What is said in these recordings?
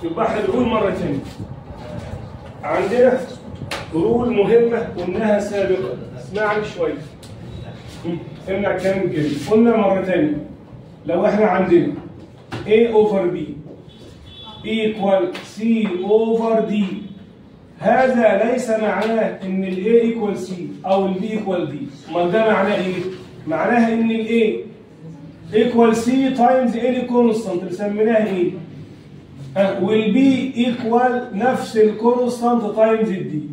يبقى احنا بنقول مرة تانية عندنا رول مهمة قلناها سابقا اسمعني شوية سمع الكلام الجديد قلنا مرة تانية لو احنا عندنا A over B equal C over D هذا ليس معناه ان ال A equal C او ال B equal D امال ده معناه ايه؟ معناها ان ال A equal C times any constant اللي سميناها ايه؟ ها وال B equal نفس الكونستانت تايمز الدي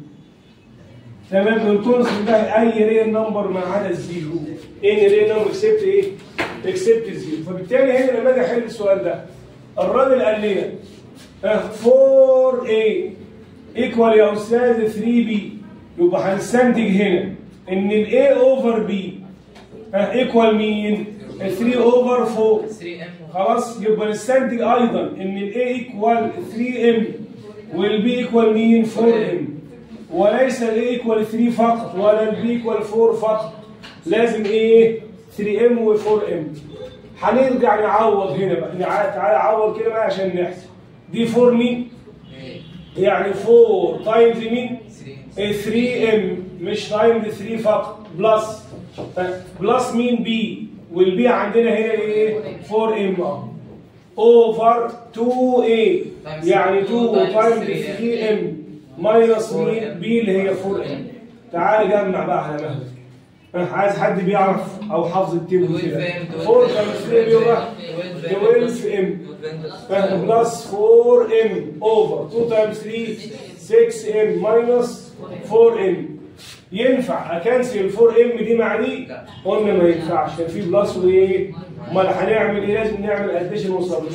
تمام الكونستانت ده اي ريل نمبر ما عدا الزيرو ان ريل نمبر اكسبت ايه؟ اكسبت الزيرو فبالتالي هنا لما اجي احل السؤال ده الراجل قال لي ها 4A ايكوال يا استاذ 3B يبقى هنستنتج هنا ان ال A اوفر B ايكوال مين؟ 3 اوفر 4 3 ام خلاص يبقى نستنتج ايضا ان ال A ايكوال 3M وال B ايكوال مين؟ 4M وليس ال A ايكوال 3 فقط ولا ال B ايكوال 4 فقط لازم ايه؟ 3M و 4M هنرجع نعوض هنا بقى نع- تعالى عوض كده بقى عشان نحسب دي 4 مين؟ يعني 4 تايمز مين؟ 3 3 ام مش تايمز 3 فقط بلس بلس مين بي والبي عندنا هنا ايه 4 ام اه اوفر 2 اي يعني 2 تايمز 3 ام ماينس مين بي اللي هي 4 ام تعال جمع بقى على مهلك ها، عايز حد بيعرف او حافظ التيبل كده 4 تايمز 3 يبقى 12 ام بلس 4 ام اوفر 2 تايمز 3 6 ام ماينس 4 ام ينفع اكنسل ال 4 ام دي مع دي؟ لا. قلنا ما ينفعش كان في بلس وايه؟ امال هنعمل ايه؟ لازم نعمل اديشن وسبتراكشن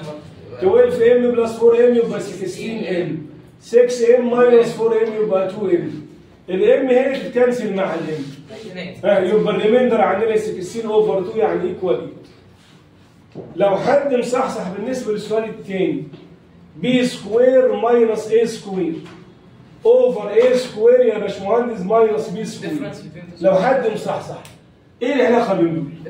12 ام بلس 4 ام يبقى 16 ام 6 ام ماينس 4 ام يبقى 2 ام الام هنا تتكنسل مع الام ها يبقى الريميندر عندنا 16 اوفر 2 يعني ايكوال لو حد مصحصح بالنسبه للسؤال الثاني بي سكوير ماينس اي سكوير اوفر اي سكوير يا باشمهندس ماينس بي سكوير لو حد مصحصح ايه العلاقه بين دول؟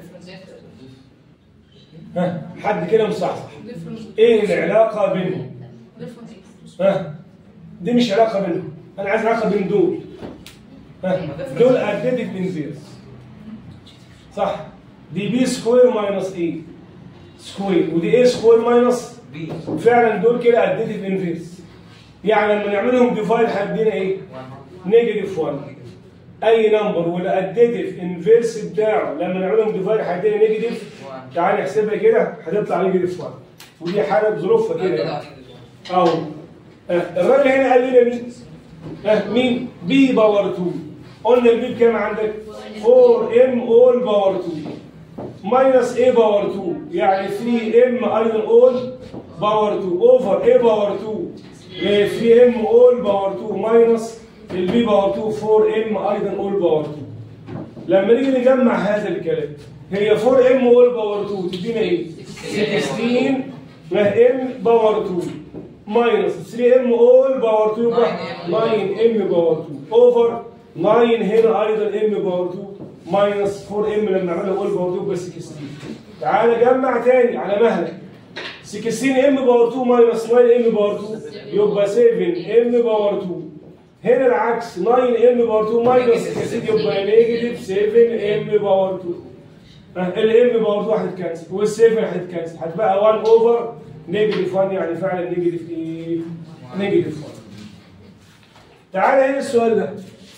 ها حد كده مصحصح ايه العلاقه بينهم؟ ها دي مش علاقه بينهم انا عايز علاقه بين دول ها دول اديتيف انفيرس صح دي بي سكوير ماينس ايه سكوير ودي ايه سكوير ماينس بي فعلا دول كده اديتيف انفيرس يعني لما نعملهم ديفايد هيدينا ايه نيجاتيف 1 اي نمبر والاديتيف انفيرس بتاعه لما نعملهم ديفايد هيدينا نيجاتيف تعال نحسبها كده هتطلع نيجاتيف 1 ودي حاله بظروفها كده يعني. اهو آه، الراجل هنا قال لنا مين؟ آه، مين؟ بي باور 2 قلنا البي بكام عندك؟ 4 ام اول باور 2 ماينس اي باور 2 يعني 3 ام ايضا اول باور 2 اوفر اي باور 2 3 ام اول باور 2 ماينس البي باور 2 4 ام ايضا اول باور 2 لما نيجي نجمع هذا الكلام هي 4 ام اول باور 2 تدينا ايه؟ 16 ام باور 2 ماينس 3 ام اول باور 2 يبقى 9 ام باور 2 اوفر 9 هنا ايضا ام باور 2 ماينس 4 ام لما نعملها اول باور 2 يبقى 16 تعال جمع تاني على مهلك 16 ام باور 2 ماينس 9 ام باور 2 يبقى 7 ام باور 2 هنا العكس 9 ام باور 2 ماينس 16 يبقى نيجاتيف 7 ام باور 2 الام باور 2 هتتكنسل وال7 هتتكنسل هتبقى 1 اوفر نيجاتيف 1 يعني فعلا نيجاتيف ايه؟ نيجاتيف 1 تعالى هنا السؤال ده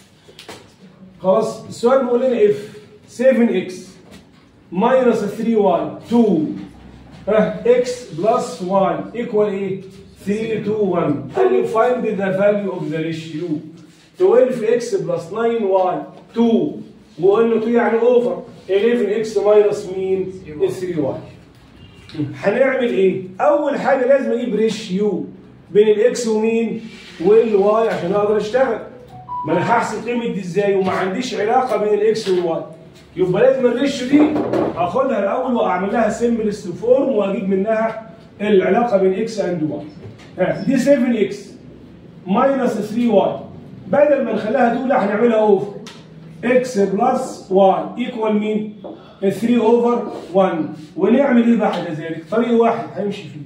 خلاص السؤال بيقول لنا اف 7 اكس ماينس 3 واي 2 اكس بلس 1 ايكوال ايه؟ 3 2 1 قال لي find the value of the ratio 12 اكس بلس 9 واي 2 وقلنا 2 يعني اوفر 11 اكس ماينس مين؟ 3 واي هنعمل ايه؟ اول حاجه لازم اجيب ريشيو بين الاكس ومين؟ والواي عشان اقدر اشتغل ما انا هحسب قيمه دي ازاي وما عنديش علاقه بين الاكس والواي يبقى لازم الريشيو دي اخدها الاول واعمل لها سمبلست فورم واجيب منها العلاقه بين اكس اند واي دي 7 اكس ماينس 3 واي بدل ما نخليها دول هنعملها اوفر اكس بلس واي ايكوال مين؟ 3 اوفر 1 ونعمل ايه بعد ذلك؟ طريق واحد هيمشي فيه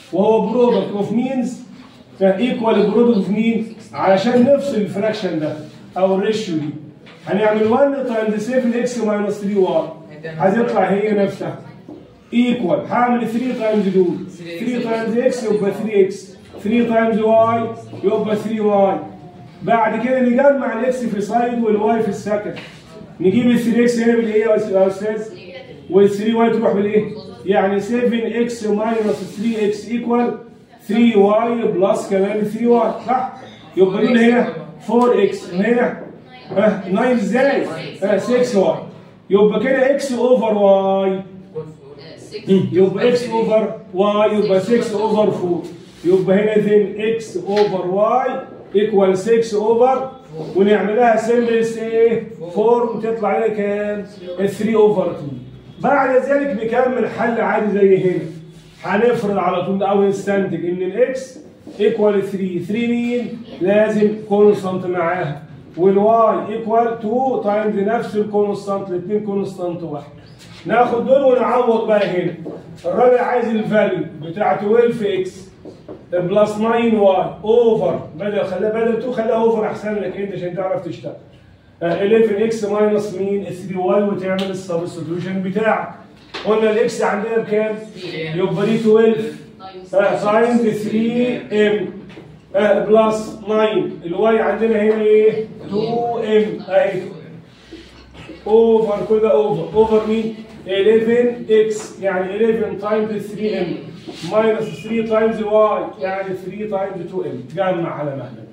وهو برودكت اوف مينز ايكوال برودكت اوف مين علشان نفصل الفراكشن ده او الريشيو دي هنعمل 1 تايمز 7 اكس ماينس 3 واي هتطلع هي نفسها ايكوال هعمل 3 تايمز دول 3 تايمز اكس يبقى 3 اكس 3 تايمز واي يبقى 3 واي بعد كده نجمع الاكس في سايد والواي في السكند نجيب ال 3 اكس هنا بالايه يا استاذ وال 3 واي تروح بالايه يعني 7 اكس ماينس 3 اكس ايكوال 3 واي بلس كمان 3 واي صح يبقى دول هنا 4 اكس هنا ها 9 ازاي؟ ها 6 واي يبقى كده اكس اوفر واي يبقى اكس اوفر واي يبقى 6 اوفر 4 يبقى هنا ذن اكس اوفر واي ايكوال 6 اوفر ونعملها سمبلس ايه؟ 4 وتطلع لنا كام؟ 3 اوفر 2 بعد ذلك نكمل حل عادي زي هنا هنفرض على طول او نستنتج ان الاكس ايكوال 3 3 مين؟ لازم كونستانت معاها والواي ايكوال 2 تايمز نفس الكونستانت الاثنين كونستانت واحد ناخد دول ونعوض بقى هنا الراجل عايز الفاليو بتاع 12 اكس بلس 9 واي اوفر بدل خليها بدل 2 خليها اوفر احسن لك انت عشان تعرف تشتغل 11 اكس ماينس مين 3 واي وتعمل السبستيوشن بتاعك قلنا الاكس عندنا بكام؟ يبقى دي 12 ساينز 3 ام بلس 9 الواي عندنا هنا ايه؟ 2 ام اهي اوفر كل ده اوفر اوفر مين؟ 11 اكس يعني 11 تايمز 3 ام ماينس 3 تايمز واي يعني 3 تايمز 2 ام جمع على مهلك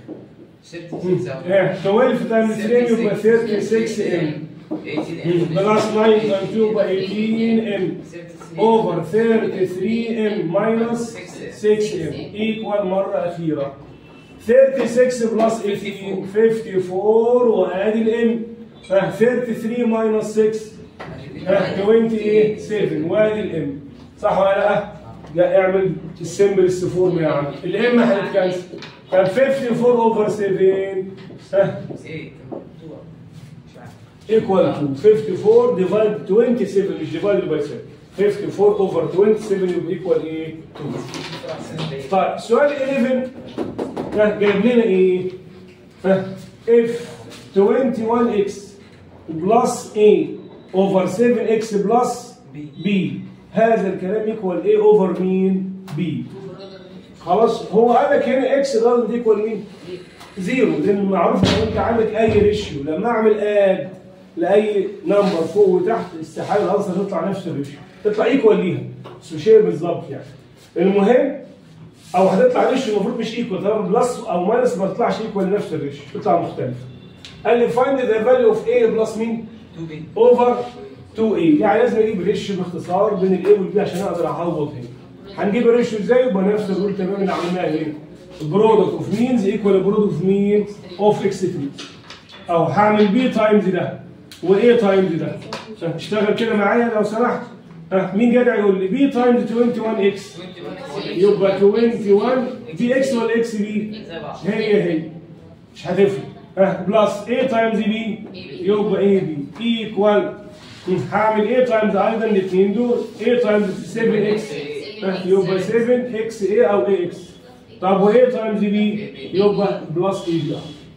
12 تايمز 3 يبقى 36 ام بلس 9 تايمز 2 يبقى 18 ام اوفر 33 ام ماينس 6 ام ايكوال مره اخيره 36 بلس 18 54 وادي الام 33 ماينس 6 27 وادي الام صح ولا لا؟ لا اعمل السمبل السفور يا عم الام هتتكنسل كان 54 اوفر 7 ها ايكوال تو 54 ديفايد 27 مش ديفايد باي 7 54 اوفر 27 يبقى ايكوال ايه؟ 2 طيب سؤال 11 ها جايب لنا ايه؟ ها اف 21 اكس بلس A اوفر 7 اكس بلس B هذا الكلام ايكوال A اوفر مين؟ B خلاص هو قال لك هنا اكس لازم ايكوال مين؟ زيرو لان معروف لو انت عندك اي ريشيو لما اعمل اد لاي نمبر فوق وتحت استحاله الانسر تطلع نفس الريشيو تطلع ايكوال ليها بس مش هي بالظبط يعني المهم او هتطلع ريشيو المفروض مش ايكوال طالما بلس او ماينس ما تطلعش ايكوال نفس الريشيو تطلع مختلفه قال لي فايند ذا فاليو اوف A بلس مين؟ اوفر 2A يعني لازم اجيب ريشيو باختصار بين الاي والبي عشان اقدر اعوض هنا هنجيب الريشيو ازاي يبقى نفس الرول تمام اللي عملناها هنا البرودكت اوف مينز ايكوال برودكت اوف مين اوف اكس 3 او هعمل بي تايمز ده وايه تايمز ده عشان تشتغل كده معايا لو سمحت ها مين جدع يقول لي بي تايمز 21 اكس يبقى 21 بي اكس ولا اكس بي هي هي مش هتفرق ها بلس ايه تايمز بي يبقى ايه بي ايكوال هعمل ايه تايمز ايضا الاثنين دول ايه تايمز 7 اكس يبقى 7 اكس ايه او ايه اكس طب وايه تايمز بي يبقى بلس ايه بي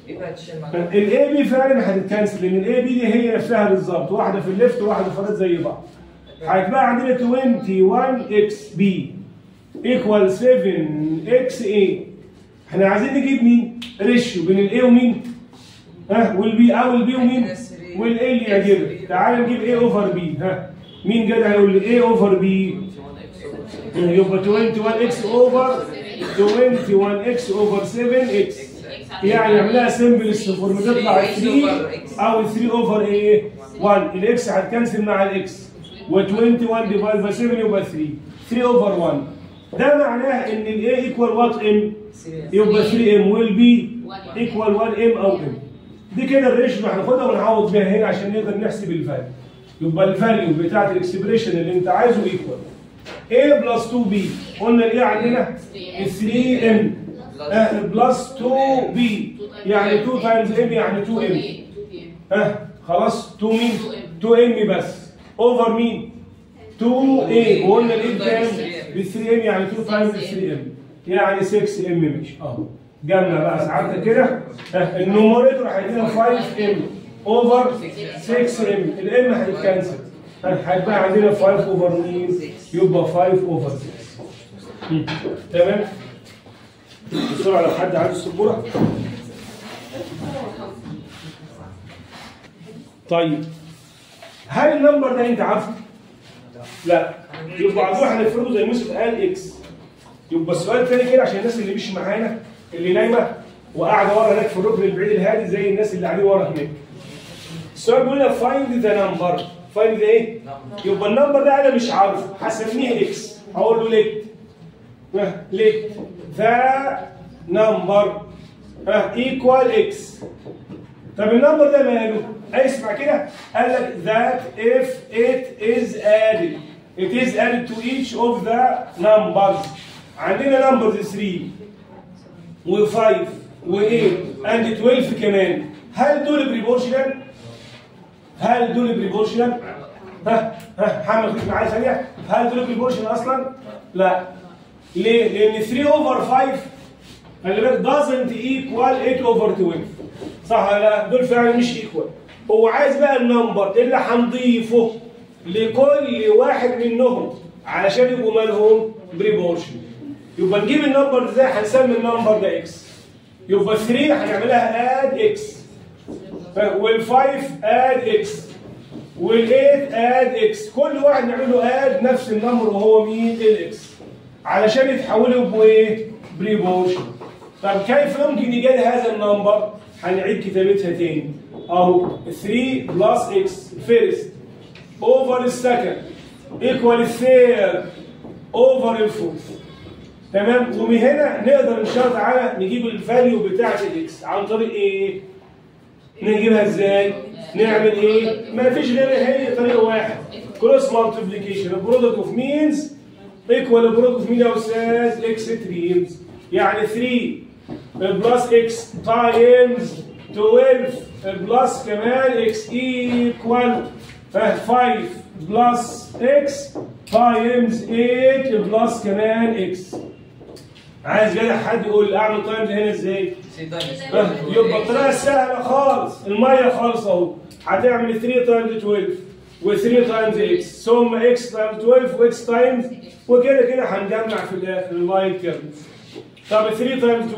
الاي بي فعلا هتتكنسل لان الاي بي دي هي نفسها بالظبط واحده في الليفت وواحده في الرايت زي بعض هيتبقى عندنا 21 اكس بي ايكوال 7 اكس اي احنا عايزين نجيب مين؟ ريشيو بين الاي ومين؟ ها والبي او البي ومين؟ والاي اللي يعجبك تعال نجيب اي اوفر بي ها مين جدع يقول لي اي اوفر بي يبقى 21 اكس اوفر 21 اكس اوفر 7 اكس يعني نعملها سمبل الصفر بتطلع 3 او 3 اوفر ايه 1 الاكس هتكنسل مع الاكس و21 ديفايد باي 7 يبقى 3 3 اوفر 1 ده معناه ان الاي ايكوال وات ام يبقى 3 ام والبي ايكوال 1 ام او ام دي كده الريشيو هناخدها ونعوض بيها هنا عشان نقدر نحسب الفاليو يبقى الفاليو بتاعت الاكسبريشن اللي انت عايزه ايكوال A بلس 2 b قلنا الايه عندنا 3 ام بلس 2 بي يعني 2 تايمز ام يعني 2 ام ها خلاص 2 مين 2 ام بس اوفر مين 2 a وقلنا الايه بكام؟ ب 3 ام يعني 2 تايمز 3 ام يعني 6 ام ماشي اهو جمع بقى ساعتها كده ها، النوميريتور هيدينا 5 ام اوفر 6 ام الام هيتكنسل ها، هيبقى عندنا 5 اوفر مين؟ يبقى 5 اوفر 6 مم. تمام؟ بسرعه لو حد عنده السبوره طيب هل النمبر ده انت عارفه؟ لا يبقى هنروح هنفرضه زي يوسف قال اكس يبقى السؤال الثاني كده عشان الناس اللي مش معانا اللي نايمه وقاعده ورا هناك في الركن البعيد الهادي زي الناس اللي قاعدين ورا هناك. السؤال بيقول لنا فايند ذا نمبر فايند ذا ايه؟ يبقى النمبر ده انا مش عارفه هسميه اكس هقول له ليت ليت ذا نمبر ايكوال اكس طب النمبر ده ماله؟ اسمع كده قال لك that if it is added it is added to each of the numbers عندنا numbers 3 و5 و8 and 12 كمان هل دول بريبورشنال؟ هل دول بريبورشنال؟ ها ها حمل خليك معايا ثانية هل دول بريبورشنال أصلا؟ لا ليه؟ لأن 3 over 5 خلي بالك doesn't equal 8 over 12 صح ولا لا؟ دول فعلا مش ايكوال هو عايز بقى النمبر اللي هنضيفه لكل واحد منهم علشان يبقوا مالهم بريبورشن يبقى نجيب النمبر ازاي هنسمي النمبر ده اكس يبقى 3 هنعملها اد اكس وال5 اد اكس وال8 اد اكس كل واحد نعمل له اد نفس النمبر وهو مين الاكس علشان يتحولوا يبقوا ايه بريبورشن طب كيف يمكن ايجاد هذا النمبر هنعيد كتابتها تاني اهو 3 بلس اكس فيرست اوفر السكند ايكوال الثيرد اوفر الفورث تمام ومن هنا نقدر ان شاء الله تعالى نجيب الفاليو بتاعت الاكس عن طريق ايه؟ نجيبها ازاي؟ نعمل ايه؟ ما فيش غير هي طريقه واحد كروس مالتيبليكيشن البرودكت اوف مينز ايكوال البرودكت اوف مين يا استاذ؟ اكس تريمز يعني 3 بلس اكس تايمز 12 بلس كمان اكس ايكوال 5 بلس اكس تايمز 8 بلس كمان اكس عايز جدع حد يقول اعمل تايمز هنا ازاي؟ آه، يبقى الطريقه سهله خالص الميه خالص اهو هتعمل 3 تايمز 12 و3 تايمز اكس ثم اكس تايمز 12 واكس تايمز وكده كده هنجمع في الاخر اللاين كيرف طب 3 تايمز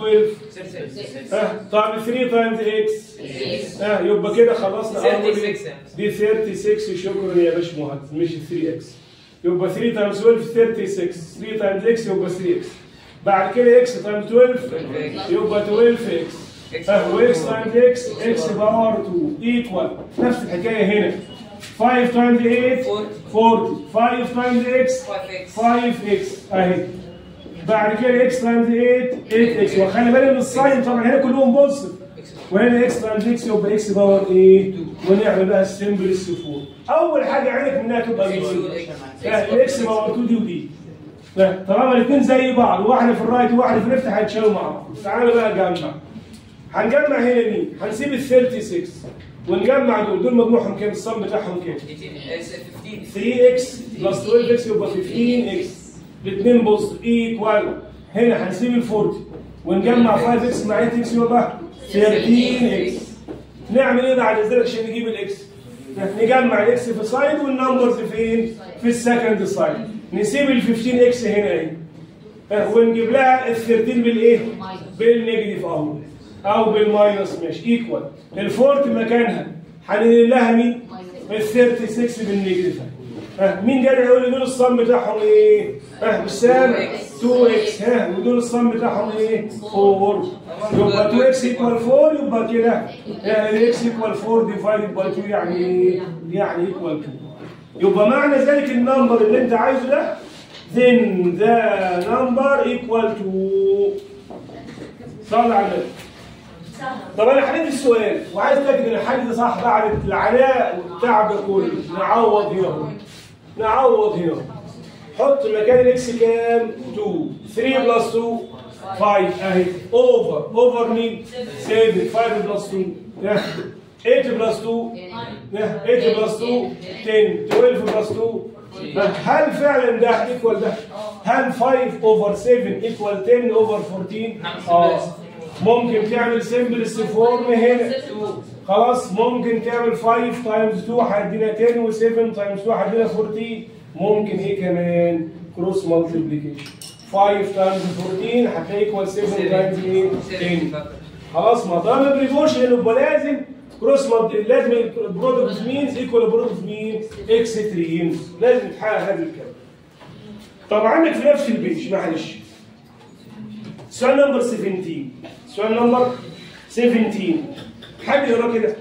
12 اه طب 3 تايمز اكس اه يبقى كده خلصنا اول 36 دي 36 شكرا يا باشمهندس مش 3 اكس يبقى 3 تايمز 12 36 3 تايمز اكس يبقى 3 اكس بعد كده اكس تايمز 12 يبقى 12 اكس اه واكس تايمز اكس اكس باور 2 ايكوال نفس الحكايه هنا 5 تايمز 8 40 5 تايمز اكس 5 اكس اهي بعد كده اكس تايمز 8 8 اكس وخلي بالك من الساين طبعا هنا كلهم بوزيتيف وهنا اكس تايمز اكس يبقى اكس باور ايه ونعمل بقى السمبل السفور اول حاجه عينك منها تبقى مين الاكس باور 2 دي ودي لا، طالما الاثنين زي بعض واحده في الرايت وواحده في الليفت هيتشالوا مع بعض تعالوا بقى نجمع هنجمع هنا مين هنسيب ال 36 ونجمع دول دول مجموعهم كام الصم بتاعهم كام 3 اكس بلس 12 اكس يبقى 15 اكس الاثنين بوست ايكوال هنا هنسيب ال 40 ونجمع 5 اكس مع 8 اكس يبقى 13 اكس نعمل ايه بعد ذلك عشان نجيب الاكس؟ نجمع الاكس في سايد والنمبرز فين؟ في السكند سايد نسيب ال 15 اكس هنا اهي ها، ونجيب لها ال 13 بالايه؟ بالنيجاتيف اهو او بالماينس ماشي ايكوال الفورت مكانها هننقل لها مين؟ ال 36 بالنيجاتيف ها مين جاي يقول لي دول الصم بتاعهم ايه؟ ها وسام 2 اكس ها ودول الصم بتاعهم ايه؟ 4 يبقى 2 اكس ايكوال 4 يبقى كده الاكس ايكوال 4 ديفايدد باي 2 يعني ايه؟ يعني ايكوال 2 يبقى معنى ذلك النمبر اللي انت عايزه ده then the number equal to صلى على النبي طب انا حليت السؤال وعايز اتاكد ان الحل ده صح بعد العناء والتعب ده كله نعوض هنا اهو. نعوض هنا اهو. حط مكان الاكس كام 2 3 بلس 2 5 اهي اوفر اوفر مين 7 5 بلس 2 يا. 8 بلس 2 يا. 8 بلس 2 10 12 بلس 2 هل فعلا ده ايكوال ده؟ هل 5 اوفر 7 ايكوال 10 اوفر 14؟ اه ممكن تعمل سمبلست فورم هنا خلاص ممكن تعمل 5 تايمز 2 هيدينا 10 و7 تايمز 2 هيدينا 14 ممكن ايه كمان؟ كروس مالتيبليكيشن 5 تايمز 14 هتلاقي ايكوال 7 تايمز ايه؟ 10 خلاص ما دام بريبورشن يبقى لازم كروس مالتي لازم البرودكت مينز ايكوال برودكت مين اكستريمز لازم تحقق هذا الكلام طب عندك في نفس البيج معلش سؤال نمبر 17 سؤال نمبر 17 حد يقرا كده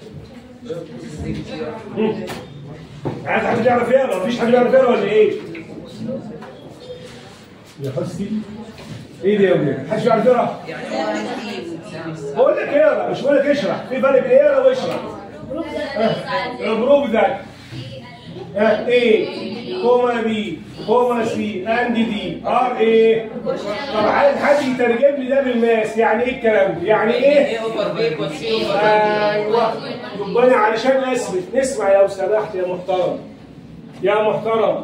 مم. عايز حد يعرف يقرا مفيش حد يعرف يقرا ولا ايه؟ يا حسي ايه ده يا ولاد؟ محدش يعرف يقرا؟ بقول لك اقرا مش بقول لك اشرح في فرق بين اقرا واشرح البروف ده A كوما بي كوما سي اند دي ار ايه طب عايز حد يترجم لي ده بالماس يعني ايه الكلام ده؟ يعني ايه؟ ايوه يبقى انا علشان اثبت نسمع لو سمحت يا محترم يا محترم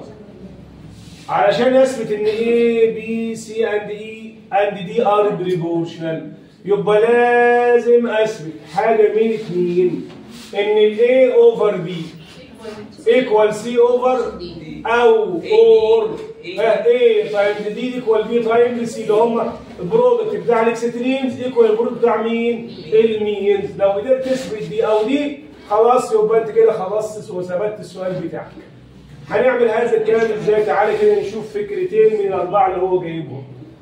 علشان اثبت ان A B C and E and D are proportional يبقى لازم اثبت حاجه من اتنين ان ال A over B equal C over او اور A تايمز D equal B تايمز C اللي هم البرودكت بتاع الاكستريمز ايكوال البرودكت بتاع مين؟ المينز لو قدرت تثبت دي او دي خلاص يبقى انت كده خلصت وثبتت السؤال بتاعك هنعمل هذا الكلام ازاي تعالى كده نشوف فكرتين من الاربعه اللي هو جايبهم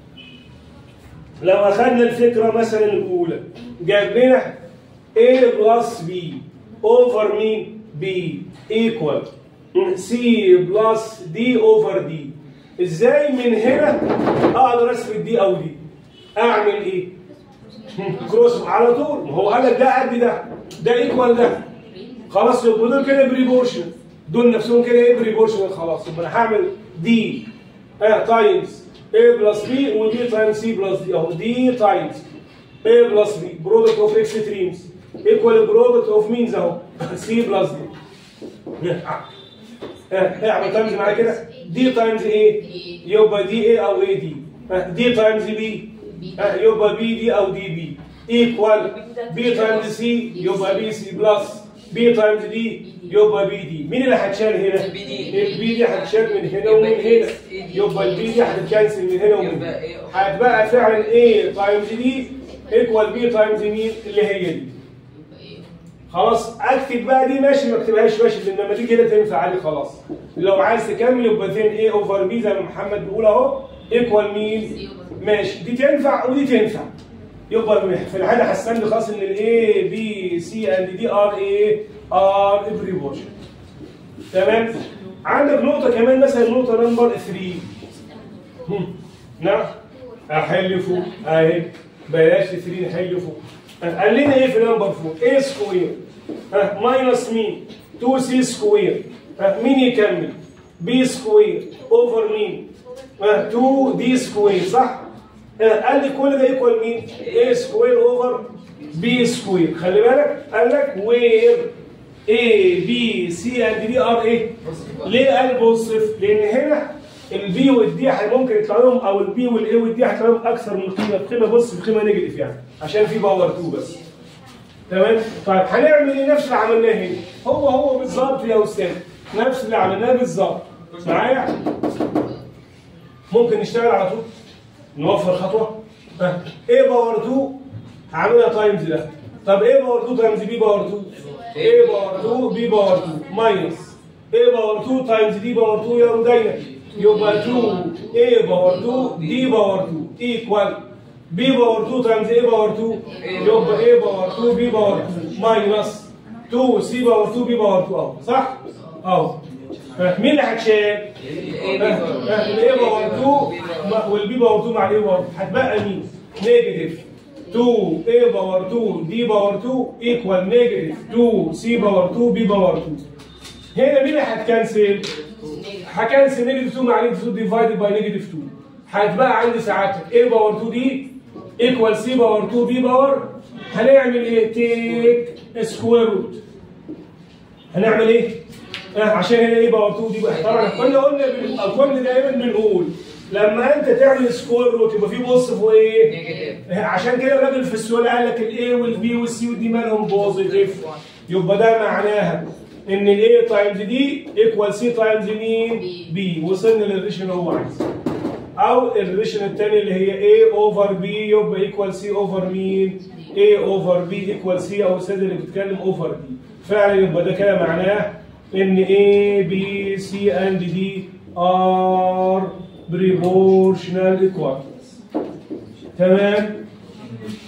لو اخذنا الفكره مثلا الاولى جاب لنا A بلس B اوفر مين B ايكوال C بلس D اوفر D ازاي من هنا اقدر اثبت دي او دي اعمل ايه كروس على طول ما هو قال لك ده قد ده ده ايكوال ده خلاص يبقى دول كده بريبورشن دول نفسهم كده ايه بريبورشن خلاص يبقى انا هعمل دي اه تايمز A بلس بي ودي تايمز سي بلس دي اهو دي تايمز A بلس بي برودكت اوف اكستريمز ايكوال برودكت اوف مينز اهو سي بلس دي اه اعمل تايمز معايا كده دي تايمز ايه يبقى دي ايه او ايه دي اه دي تايمز بي اه يبقى بي دي او دي بي ايكوال بي تايمز سي يبقى بي سي بلس بي تايمز دي يبقى بي دي مين اللي هتشال هنا؟ البي دي. البي دي هتشال من هنا ومن هنا يبقى البي دي هتتكنسل من هنا ومن هنا يبقى إيه؟ هتبقى فعلا A تايمز دي ايكوال بي تايمز مين اللي هي دي خلاص اكتب بقى دي ماشي ما اكتبهاش ماشي لان لما دي كده تنفع عادي خلاص لو عايز تكمل يبقى فين A اوفر بي زي ما محمد بيقول اهو ايكوال مين ماشي دي تنفع ودي تنفع يبقى في الحاله هستنى خلاص ان الاي بي سي اند دي ار ايه ار افري بورشن تمام عندك نقطه كمان مثلا نقطه نمبر 3 هم. نعم احل فوق اهي بلاش 3 نحل فوق قال لنا ايه في نمبر فوق ايه سكوير ماينس مين 2 سي سكوير ها، مين يكمل بي سكوير اوفر مين 2 دي سكوير صح ها، قال لي كل ده ايكوال مين ايه سكوير اوفر بي سكوير خلي بالك قال لك وير اي بي سي اند دي ار ايه ليه قال بوصف لان هنا البي والدي ممكن يطلع لهم او البي والاي والدي هيطلع لهم اكثر من قيمه قيمه بص بقيمه نيجاتيف يعني عشان في باور 2 بس تمام طيب هنعمل ايه نفس اللي عملناه هنا هو هو بالظبط يا استاذ نفس اللي عملناه بالظبط معايا ممكن نشتغل على طول نوفر خطوه ها ايه باور 2 هعملها تايمز ده طب ايه باور 2 تايمز بي باور 2 ايه باور 2 بي باور 2 ماينس ايه باور 2 تايمز دي باور 2 يا رودينا يبقى 2 ايه باور 2 دي باور 2 ايكوال بي باور 2 تايمز ايه باور 2 يبقى ايه باور 2 بي باور 2 ماينس 2 سي باور 2 بي باور 2 اهو صح؟ اهو ها، مين اللي هتشال؟ الاي باور 2 مع- والبي باور 2 مع الاي باور 2 هتبقى مين؟ نيجاتيف 2 اي باور 2 دي باور 2 ايكوال نيجاتيف 2 سي باور 2 بي باور 2 هنا مين اللي هتكنسل؟ هكنسل نيجاتيف 2 مع نيجاتيف 2 ديفايدد باي نيجاتيف 2 هتبقى عندي ساعتها a باور 2 دي ايكوال سي باور 2 بي باور هنعمل ايه؟ تيك سكوير روت هنعمل ايه؟ آه عشان هنا ايه باور 2 دي بقى طبعا كنا قلنا بال- كنا دايما بنقول لما انت تعمل سكوير روت يبقى في بوزيتيف وايه؟ نيجاتيف عشان كده الراجل في السؤال قال لك الاي والبي والسي والدي مالهم بوزيتيف يبقى ده معناها ان الاي تايمز دي ايكوال سي تايمز مين؟ بي. بي وصلنا للريشن اللي هو عايزه او الريشن الثانيه اللي هي A اوفر بي يبقى ايكوال سي اوفر مين؟ A اوفر بي ايكوال سي او الاستاذ اللي بيتكلم اوفر دي فعلا يبقى ده كده معناه ان A B C and D are proportional equals تمام؟